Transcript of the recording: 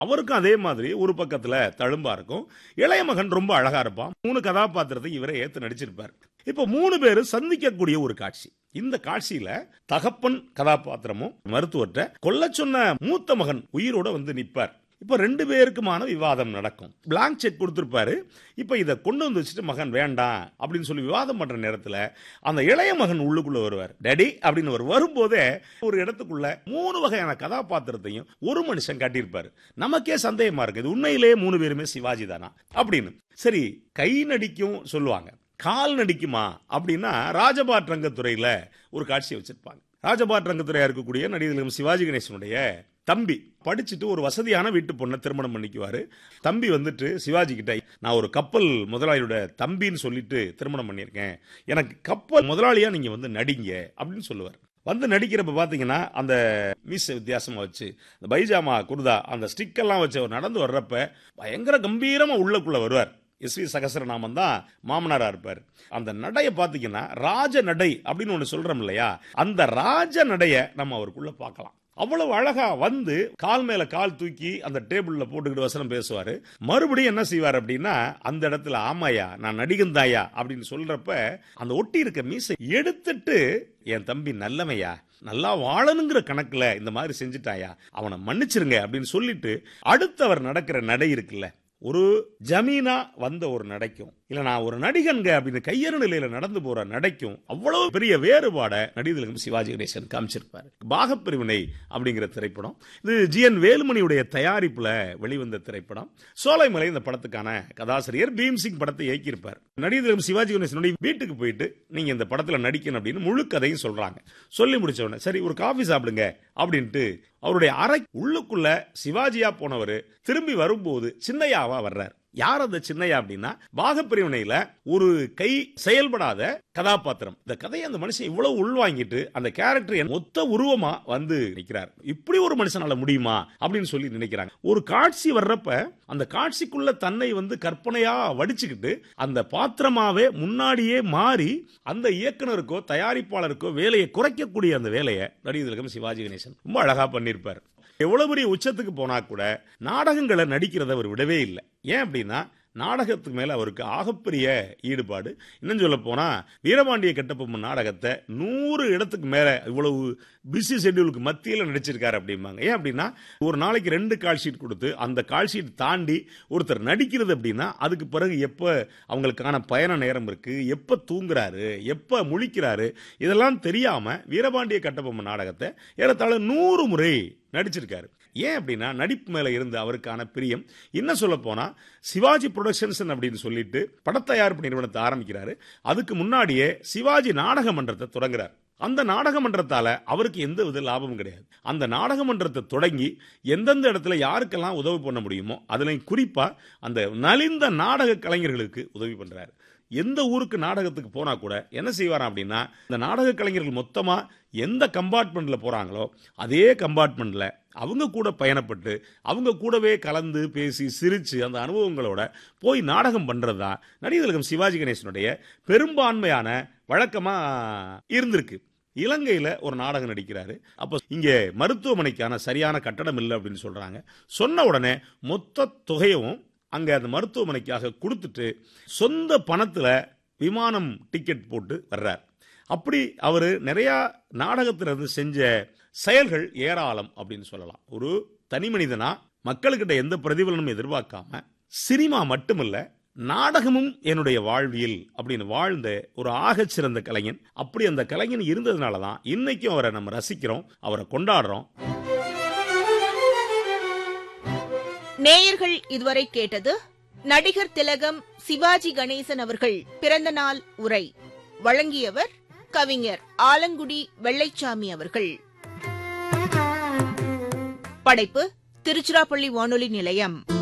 அவருக்கும் அதே மாதிரி ஒரு பக்கத்துல தழும்பா இருக்கும் இளைய மகன் ரொம்ப அழகா இருப்பான் மூணு கதாபாத்திரத்தை இவரை ஏத்து நடிச்சிருப்பார் இப்ப மூணு பேரும் சந்திக்கக்கூடிய ஒரு காட்சி இந்த காட்சியில தகப்பன் கதாபாத்திரமும் மருத்துவர்கிட்ட கொல்ல சொன்ன மூத்த மகன் உயிரோட வந்து நிப்பார் இப்ப ரெண்டு பேருக்குமான விவாதம் நடக்கும் பிளாங்க் செக் கொடுத்திருப்பாரு இப்ப இதை கொண்டு வந்து வச்சுட்டு மகன் வேண்டாம் அப்படின்னு சொல்லி விவாதம் பண்ற நேரத்துல அந்த இளைய மகன் உள்ளுக்குள்ள வருவார் டேடி அப்படின்னு அவர் வரும்போதே ஒரு இடத்துக்குள்ள மூணு வகையான கதாபாத்திரத்தையும் ஒரு மனுஷன் காட்டியிருப்பாரு நமக்கே சந்தேகமா இருக்கு இது உண்மையிலேயே மூணு பேருமே சிவாஜி தானா அப்படின்னு சரி கை நடிக்கும் சொல்லுவாங்க கால் நடிக்குமா அப்படின்னா ராஜபாட் ரங்கத்துறையில ஒரு காட்சியை வச்சிருப்பாங்க ராஜபாட் ரங்கத்துறையா இருக்கக்கூடிய நடிகர் சிவாஜி கணேசனுடைய தம்பி படிச்சுட்டு ஒரு வசதியான வீட்டு பொண்ணை திருமணம் பண்ணிக்குவாரு தம்பி வந்துட்டு சிவாஜி கிட்ட நான் ஒரு கப்பல் முதலாளியோட தம்பின்னு சொல்லிட்டு திருமணம் பண்ணியிருக்கேன் எனக்கு கப்பல் முதலாளியா நீங்க வந்து நடிங்க அப்படின்னு சொல்லுவார் வந்து நடிக்கிறப்ப பாத்தீங்கன்னா அந்த மீச வித்தியாசமா வச்சு இந்த பைஜாமா குர்தா அந்த ஸ்டிக்கெல்லாம் வச்சு அவர் நடந்து வர்றப்ப பயங்கர கம்பீரமா உள்ளக்குள்ள வருவார் எஸ் வி சகசரநாமன் தான் மாமனாரா இருப்பார் அந்த நடையை பார்த்தீங்கன்னா ராஜ நடை அப்படின்னு ஒன்று சொல்றோம் இல்லையா அந்த ராஜ நடைய நம்ம அவருக்குள்ள பார்க்கலாம் அவ்வளவு அழகா வந்து கால் மேல கால் தூக்கி அந்த டேபிள்ல போட்டுக்கிட்டு வசனம் பேசுவாரு மறுபடியும் என்ன செய்வார் அப்படின்னா அந்த இடத்துல ஆமாயா நான் நடிகன் தாயா அப்படின்னு சொல்றப்ப அந்த ஒட்டி இருக்க மீசை எடுத்துட்டு என் தம்பி நல்லமையா நல்லா வாழணுங்கிற கணக்குல இந்த மாதிரி செஞ்சுட்டாயா அவனை மன்னிச்சிருங்க அப்படின்னு சொல்லிட்டு அடுத்தவர் நடக்கிற நடை இருக்குல்ல ஒரு ஜமீனா வந்த ஒரு நடைக்கும் இல்ல நான் ஒரு நடிகன்க அப்படின்னு கையறு நிலையில நடந்து போற நடைக்கும் அவ்வளவு பெரிய வேறுபாட நடிகர்களும் சிவாஜி கணேசன் காமிச்சிருப்பாரு பாகப்பிரிவினை அப்படிங்கிற திரைப்படம் இது ஜி என் வேலுமணியுடைய தயாரிப்புல வெளிவந்த திரைப்படம் சோலைமலை இந்த படத்துக்கான கதாசிரியர் பீம் சிங் படத்தை இயக்கியிருப்பார் நடிகர்களும் சிவாஜி கணேசனுடைய வீட்டுக்கு போயிட்டு நீங்க இந்த படத்துல நடிக்கணும் அப்படின்னு முழு கதையும் சொல்றாங்க சொல்லி முடிச்ச உடனே சரி ஒரு காஃபி சாப்பிடுங்க அப்படின்ட்டு அவருடைய அறை உள்ளுக்குள்ள சிவாஜியா போனவர் திரும்பி வரும்போது சின்னையாவா வர்றார் யார் அந்த சின்னையா அப்படின்னா பாகப்பிரிவினையில ஒரு கை செயல்படாத கதாபாத்திரம் இந்த கதையை அந்த மனுஷன் இவ்வளவு உள்வாங்கிட்டு அந்த கேரக்டர் மொத்த உருவமா வந்து நிற்கிறார் இப்படி ஒரு மனுஷனால முடியுமா அப்படின்னு சொல்லி நினைக்கிறாங்க ஒரு காட்சி வர்றப்ப அந்த காட்சிக்குள்ள தன்னை வந்து கற்பனையா வடிச்சுக்கிட்டு அந்த பாத்திரமாவே முன்னாடியே மாறி அந்த இயக்குனருக்கோ தயாரிப்பாளருக்கோ வேலையை குறைக்கக்கூடிய அந்த வேலையை நடிகர்களுக்கும் சிவாஜி கணேசன் ரொம்ப அழகா பண்ணியிருப்பார் எவ்வளவு பெரிய உச்சத்துக்கு போனா கூட நாடகங்களை நடிக்கிறத அவர் விடவே இல்லை ஏன் அப்படின்னா நாடகத்துக்கு மேல அவருக்கு ஆகப்பெரிய ஈடுபாடு இன்னும் சொல்ல போனா வீரபாண்டிய கட்டபொம்மன் நாடகத்தை நூறு இடத்துக்கு மேல இவ்வளவு பிஸி ஷெட்யூலுக்கு மத்தியில் நடிச்சிருக்காரு அப்படிம்பாங்க ஏன் அப்படின்னா ஒரு நாளைக்கு ரெண்டு கால் ஷீட் கொடுத்து அந்த கால் ஷீட் தாண்டி ஒருத்தர் நடிக்கிறது அப்படின்னா அதுக்கு பிறகு எப்போ அவங்களுக்கான பயண நேரம் இருக்கு எப்போ தூங்குறாரு எப்போ முழிக்கிறாரு இதெல்லாம் தெரியாம வீரபாண்டிய கட்டபொம்மன் நாடகத்தை ஏறத்தாழ நூறு முறை நடிச்சிருக்காரு ஏன் அப்படின்னா நடிப்பு மேல இருந்து அவருக்கான பிரியம் என்ன சொல்ல போனா சிவாஜி புரொடக்ஷன்ஸ் அப்படின்னு சொல்லிட்டு படத்தயாரிப்பு நிறுவனத்தை ஆரம்பிக்கிறாரு அதுக்கு முன்னாடியே சிவாஜி நாடக மன்றத்தை தொடங்குறார் அந்த நாடக மன்றத்தால அவருக்கு எந்த வித லாபமும் கிடையாது அந்த நாடக மன்றத்தை தொடங்கி எந்தெந்த இடத்துல யாருக்கெல்லாம் உதவி பண்ண முடியுமோ அதுலயும் குறிப்பா அந்த நலிந்த நாடக கலைஞர்களுக்கு உதவி பண்றாரு எந்த ஊருக்கு நாடகத்துக்கு போனா கூட என்ன செய்வாராம் அப்படின்னா இந்த நாடக கலைஞர்கள் மொத்தமா எந்த கம்பார்ட்மெண்ட்ல போறாங்களோ அதே கம்பார்ட்மெண்ட்ல அவங்க கூட பயணப்பட்டு அவங்க கூடவே கலந்து பேசி சிரிச்சு அந்த அனுபவங்களோட போய் நாடகம் பண்றது தான் நடிகர்களும் சிவாஜி கணேசனுடைய பெரும்பான்மையான வழக்கமா இருந்திருக்கு இலங்கையில ஒரு நாடகம் நடிக்கிறாரு அப்போ இங்க மருத்துவமனைக்கான சரியான கட்டடம் இல்லை அப்படின்னு சொல்றாங்க சொன்ன உடனே மொத்த தொகையும் அங்க அந்த மருத்துவமனைக்காக கொடுத்துட்டு சொந்த பணத்துல விமானம் டிக்கெட் போட்டு வர்றார் அப்படி அவர் நிறைய நாடகத்திலிருந்து செஞ்ச செயல்கள் ஏராளம் அப்படின்னு சொல்லலாம் ஒரு தனி மனிதனா மக்கள்கிட்ட எந்த பிரதிபலனும் எதிர்பார்க்காம சினிமா மட்டுமல்ல நாடகமும் என்னுடைய வாழ்வியல் அப்படின்னு வாழ்ந்த ஒரு ஆகச் சிறந்த கலைஞன் அப்படி அந்த கலைஞன் இருந்ததுனால தான் இன்னைக்கும் அவரை நம்ம ரசிக்கிறோம் அவரை கொண்டாடுறோம் நேயர்கள் இதுவரை கேட்டது நடிகர் திலகம் சிவாஜி கணேசன் அவர்கள் பிறந்த நாள் உரை வழங்கியவர் கவிஞர் ஆலங்குடி வெள்ளைச்சாமி அவர்கள் படைப்பு திருச்சிராப்பள்ளி வானொலி நிலையம்